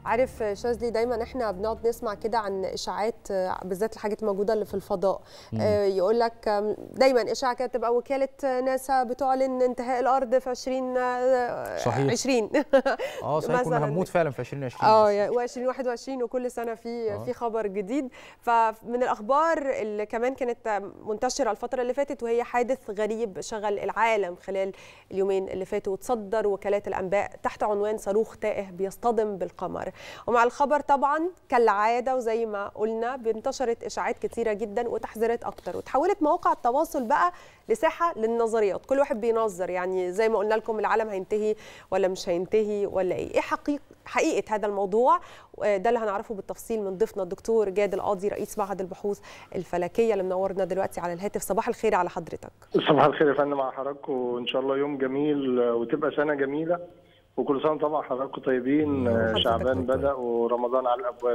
عارف شاذلي دايما احنا بنقعد نسمع كده عن اشاعات بالذات الحاجات الموجوده اللي في الفضاء يقول لك دايما اشاعه كده تبقى وكاله ناسا بتعلن انتهاء الارض في 20 صحيح 20 اه صحيح كنا هنموت فعلا في 2020 اه و2021 وكل سنه في آه. في خبر جديد فمن الاخبار اللي كمان كانت منتشره الفتره اللي فاتت وهي حادث غريب شغل العالم خلال اليومين اللي فاتوا وتصدر وكالات الانباء تحت عنوان صاروخ تائه بيصطدم بالقمر ومع الخبر طبعا كالعاده وزي ما قلنا انتشرت اشاعات كثيره جدا وتحذيرات اكتر وتحولت مواقع التواصل بقى لساحه للنظريات كل واحد بينظر يعني زي ما قلنا لكم العالم هينتهي ولا مش هينتهي ولا ايه ايه حقيقه حقيقه هذا الموضوع ده اللي هنعرفه بالتفصيل من ضيفنا الدكتور جاد القاضي رئيس معهد البحوث الفلكيه اللي منورنا دلوقتي على الهاتف صباح الخير على حضرتك صباح الخير يا فندم مع حضراتكم وان شاء الله يوم جميل وتبقى سنه جميله وكل سنه طبعا حضراتكم طيبين شعبان بدا ورمضان على الابواب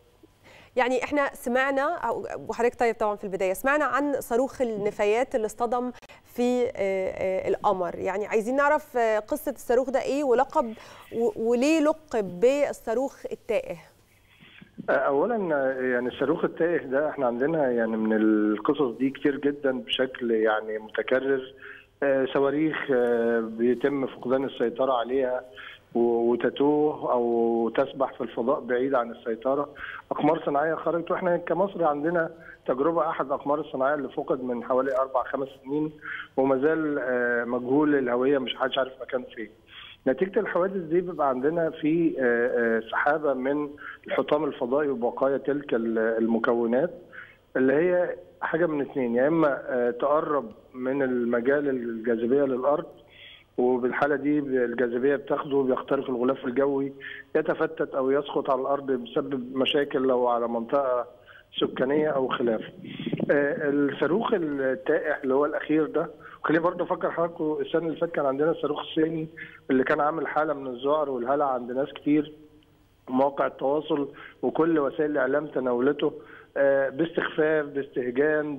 يعني احنا سمعنا وحضرتك طيب طبعا في البدايه سمعنا عن صاروخ النفايات اللي اصطدم في القمر يعني عايزين نعرف قصه الصاروخ ده ايه ولقب وليه لقب بالصاروخ التائه اولا يعني الصاروخ التائه ده احنا عندنا يعني من القصص دي كتير جدا بشكل يعني متكرر صواريخ بيتم فقدان السيطره عليها وتتوه او تسبح في الفضاء بعيد عن السيطره اقمار صناعيه خرجت واحنا كمصر عندنا تجربه احد الاقمار الصناعيه اللي فقد من حوالي اربع خمس سنين وما زال مجهول الهويه مش حدش عارف مكانه فين. نتيجه الحوادث دي بيبقى عندنا في سحابه من الحطام الفضائي وبقايا تلك المكونات اللي هي حاجه من اثنين يا اما تقرب من المجال الجاذبيه للارض وبالحاله دي الجاذبيه بتاخده بيخترق الغلاف الجوي يتفتت او يسقط على الارض بسبب مشاكل لو على منطقه سكانيه او خلافه. الصاروخ التائح اللي هو الاخير ده خليني برضه افكر حضراتكم السنه اللي فاتت كان عندنا الصاروخ الصيني اللي كان عامل حاله من الذعر والهلع عند ناس كتير مواقع التواصل وكل وسائل الاعلام تناولته باستخفاف باستهجان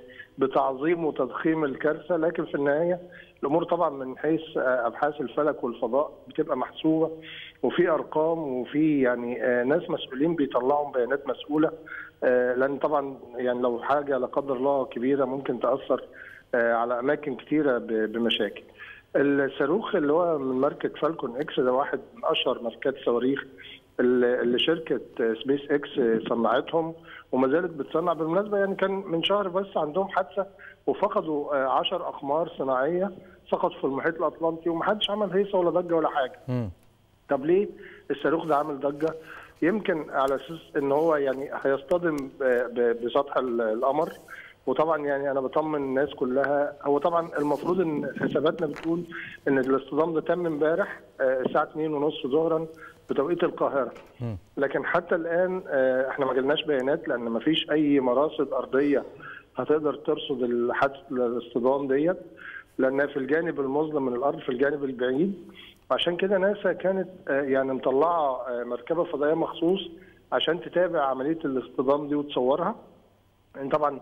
بتعظيم وتضخيم الكارثه لكن في النهايه الامور طبعا من حيث ابحاث الفلك والفضاء بتبقى محسوبه وفي ارقام وفي يعني ناس مسؤولين بيطلعوا بيانات مسؤوله لان طبعا يعني لو حاجه لا قدر الله كبيره ممكن تاثر على اماكن كثيره بمشاكل. الصاروخ اللي هو من ماركه فالكون اكس ده واحد من اشهر ماركات الصواريخ اللي شركه سبيس اكس صنعتهم وما زالت بتصنع بالمناسبه يعني كان من شهر بس عندهم حادثه وفقدوا 10 اقمار صناعيه سقطوا في المحيط الاطلنطي ومحدش عمل هيصه ولا ضجه ولا حاجه. م. طب ليه الصاروخ ده عامل ضجه؟ يمكن على اساس ان هو يعني هيصطدم بسطح القمر وطبعا يعني انا بطمن الناس كلها هو طبعا المفروض ان حساباتنا بتقول ان الاصطدام ده تم امبارح الساعه 2:30 ظهرا بتوقيت القاهره لكن حتى الان احنا ما جالناش بيانات لان ما فيش اي مراصد ارضيه هتقدر ترصد الحادث الاصطدام ديت لانها في الجانب المظلم من الارض في الجانب البعيد عشان كده ناسا كانت يعني مطلعه مركبه فضائيه مخصوص عشان تتابع عمليه الاصطدام دي وتصورها طبعا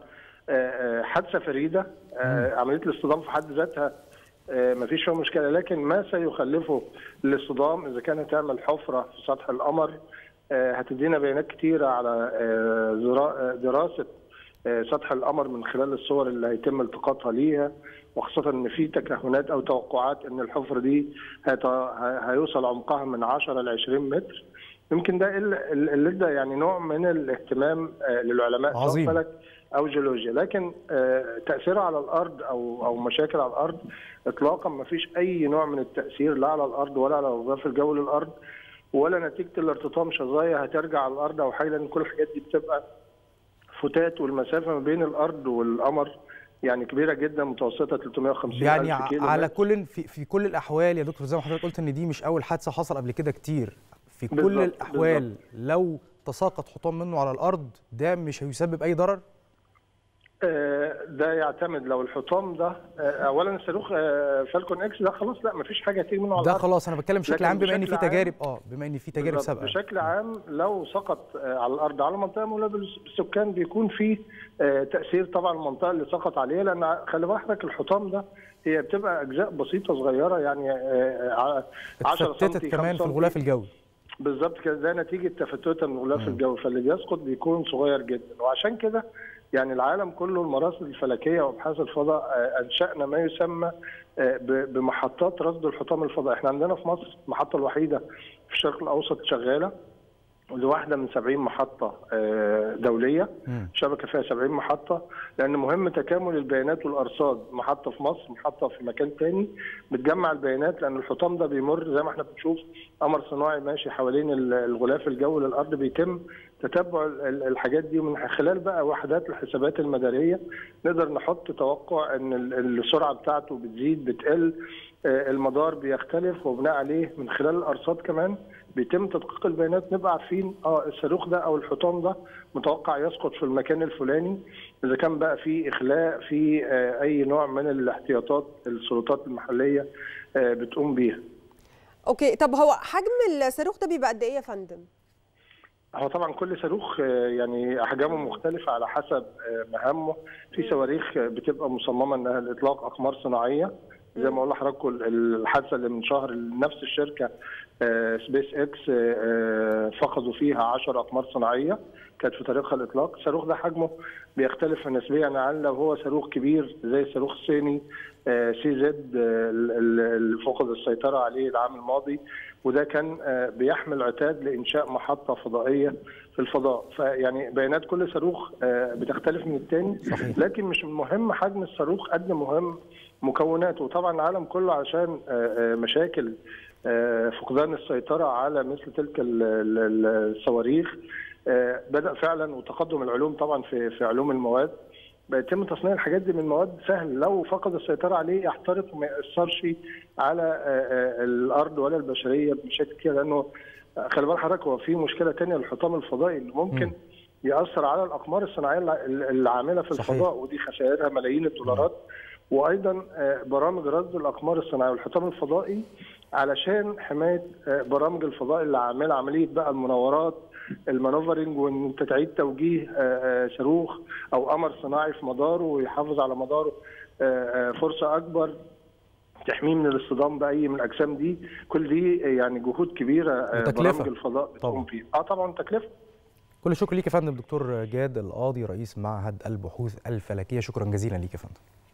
حادثه فريده عمليه الاصطدام في حد ذاتها ما فيش فيها مشكله لكن ما سيخلفه الاصطدام اذا كانت تعمل حفره في سطح القمر هتدينا بيانات كتيره على دراسه سطح القمر من خلال الصور اللي هيتم التقاطها ليها وخاصه ان في تكهنات او توقعات ان الحفره دي هيوصل عمقها من 10 ل 20 متر يمكن ده اللي ادى يعني نوع من الاهتمام للعلماء عظيم. فلك او جيولوجيا لكن تاثيرها على الارض او او مشاكل على الارض اطلاقا ما فيش اي نوع من التاثير لا على الارض ولا على الغلاف الجوي للارض ولا نتيجه الارتطام شظايا هترجع على الارض او حاجه لان كل الحاجات دي بتبقى فتات والمسافه ما بين الارض والقمر يعني كبيره جدا متوسطه 350 يعني ألف كيلو على كل في, في كل الاحوال يا دكتور زي ما حضرتك قلت ان دي مش اول حادثه حصل قبل كده كتير في كل بالزبط. الاحوال بالزبط. لو تساقط حطام منه على الارض ده مش هيسبب اي ضرر ده يعتمد لو الحطام ده اولا الصاروخ فالكون اكس ده خلاص لا مفيش حاجه تيجي منه على ده الارض خلاص انا بتكلم بشكل لكن عام بما ان في بشكل تجارب اه بما ان في تجارب بالظبط. سابقه بشكل عام لو سقط على الارض على منطقه مولده بالسكان بيكون في تاثير طبعا المنطقه اللي سقط عليها لان خلي بالك الحطام ده هي بتبقى اجزاء بسيطه صغيره يعني 10 سم اتفتتت كمان في الغلاف الجوي بالظبط كده ده نتيجه تفتتها من غلاف الجو فاللي بيسقط بيكون صغير جدا وعشان كده يعني العالم كله المراصد الفلكيه وابحاث الفضاء آه، انشانا ما يسمى آه، ب- بمحطات رصد الحطام الفضائي احنا عندنا في مصر المحطه الوحيده في الشرق الاوسط شغاله ودي واحده من 70 محطه آه، دوليه مم. شبكه فيها 70 محطه لان مهم تكامل البيانات والارصاد محطه في مصر محطه في مكان تاني بتجمع البيانات لان الحطام ده بيمر زي ما احنا بنشوف قمر صناعي ماشي حوالين ال- الغلاف الجوي للارض بيتم تتبع ال- ال- الحاجات دي ومن خلال بقى وحدات الحسابات المداريه نقدر نحط توقع ان ال- السرعه بتاعته بتزيد بتقل آه، المدار بيختلف وبناء عليه من خلال الارصاد كمان بيتم تدقيق البيانات نبقى عارفين اه الصاروخ ده او الحطام ده متوقع يسقط في المكان الفلاني اذا كان بقى في اخلاء في آه، اي نوع من الاحتياطات السلطات المحليه آه، بتقوم بيها اوكي طب هو حجم الصاروخ ده بيبقى قد ايه يا فندم هو طبعا كل صاروخ آه، يعني احجامه مختلفه على حسب آه، مهامه في صواريخ آه، بتبقى مصممه انها لاطلاق اقمار صناعيه زي ما اقول لحضراتكم ال- الحادثه اللي من شهر نفس الشركه آه، سبيس اكس آه، آه، فقدوا فيها 10 اقمار صناعيه كانت في طريقها الاطلاق الصاروخ ده حجمه بيختلف نسبيا عن لو هو صاروخ كبير زي الصاروخ الصيني آه، سي زد آه، ال- ال- اللي فقد السيطره عليه العام الماضي وده كان آه، بيحمل عتاد لانشاء محطه فضائيه في الفضاء فيعني بيانات كل صاروخ آه، بتختلف من الثاني صحيح. لكن مش مهم حجم الصاروخ قد مهم مكوناته وطبعا العالم كله عشان آه، آه، مشاكل آه، فقدان السيطره على مثل تلك ال- ال- الصواريخ آه، بدا فعلا وتقدم العلوم طبعا في في علوم المواد بيتم تصنيع الحاجات دي من مواد سهل لو فقد السيطره عليه يحترق وما ياثرش على آه، آه، الارض ولا البشريه بشكل كده لانه آه، خلي بال حضرتك هو في مشكله ثانيه للحطام الفضائي اللي ممكن مم. ياثر على الاقمار الصناعيه الع- العامله في صحيح. الفضاء ودي خسائرها ملايين الدولارات وايضا آه، برامج رصد الاقمار الصناعيه والحطام الفضائي علشان حمايه آه، برامج الفضاء اللي عامله عمليه بقى المناورات المانوفرنج وان انت تعيد توجيه آه، آه، صاروخ او قمر صناعي في مداره ويحافظ على مداره آه، آه، فرصه اكبر تحميه من الاصطدام باي من الاجسام دي كل دي يعني جهود كبيره آه، وتكلفة. برامج الفضاء طبعاً. بتقوم فيها اه طبعا تكلفه كل الشكر ليك يا فندم دكتور جاد القاضي رئيس معهد البحوث الفلكيه شكرا جزيلا ليك يا فندم